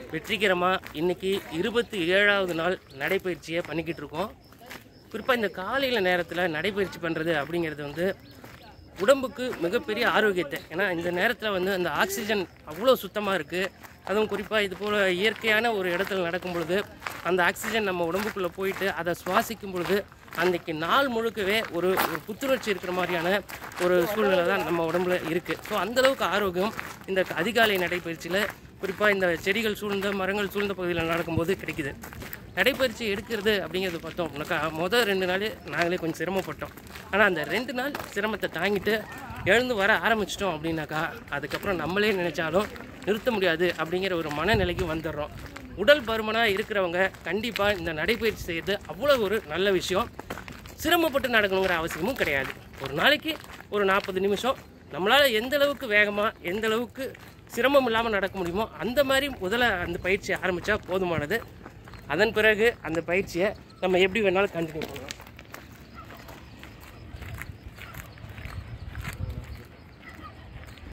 வெற்றிகரமாக இன்னைக்கு இருபத்தி ஏழாவது நாள் நடைப்பயிற்சியை பண்ணிக்கிட்டு இருக்கோம் குறிப்பாக இந்த காலையில் நேரத்தில் நடைப்பயிற்சி பண்ணுறது அப்படிங்கிறது வந்து உடம்புக்கு மிகப்பெரிய ஆரோக்கியத்தை ஏன்னா இந்த நேரத்தில் வந்து அந்த ஆக்சிஜன் அவ்வளோ சுத்தமாக இருக்குது அதுவும் குறிப்பாக இது போல் இயற்கையான ஒரு இடத்துல நடக்கும் பொழுது அந்த ஆக்சிஜன் நம்ம உடம்புக்குள்ளே போயிட்டு அதை சுவாசிக்கும் பொழுது அன்றைக்கி நாள் முழுக்கவே ஒரு ஒரு புத்துணர்ச்சி இருக்கிற மாதிரியான ஒரு சூழ்நிலை தான் நம்ம உடம்புல இருக்குது ஸோ அந்தளவுக்கு ஆரோக்கியம் இந்த அதிகாலை நடைப்பயிற்சியில் குறிப்பாக இந்த செடிகள் சூழ்ந்த மரங்கள் சூழ்ந்த பகுதியில் நடக்கும்போது கிடைக்குது நடைப்பயிற்சி எடுக்கிறது அப்படிங்கிறது பார்த்தோம் அப்படின்னாக்கா மொதல் ரெண்டு நாள் நாங்களே கொஞ்சம் சிரமப்பட்டோம் ஆனால் அந்த ரெண்டு நாள் சிரமத்தை தாங்கிட்டு எழுந்து வர ஆரம்பிச்சிட்டோம் அப்படின்னாக்கா அதுக்கப்புறம் நம்மளே நினைச்சாலும் நிறுத்த முடியாது அப்படிங்கிற ஒரு மனநிலைக்கு வந்துடுறோம் உடல் பருமனாக இருக்கிறவங்க கண்டிப்பாக இந்த நடைப்பயிற்சி செய்யறது அவ்வளோ ஒரு நல்ல விஷயம் சிரமப்பட்டு நடக்கணுங்கிற அவசியமும் கிடையாது ஒரு நாளைக்கு ஒரு நாற்பது நிமிஷம் நம்மளால் எந்த அளவுக்கு வேகமாக எந்த அளவுக்கு சிரமம் இல்லாமல் நடக்க முடியுமோ அந்த மாதிரி முதல்ல அந்த பயிற்சியை ஆரம்பித்தா போதுமானது அதன் பிறகு அந்த பயிற்சியை நம்ம எப்படி வேணாலும் கண்டினியூ பண்ணலாம்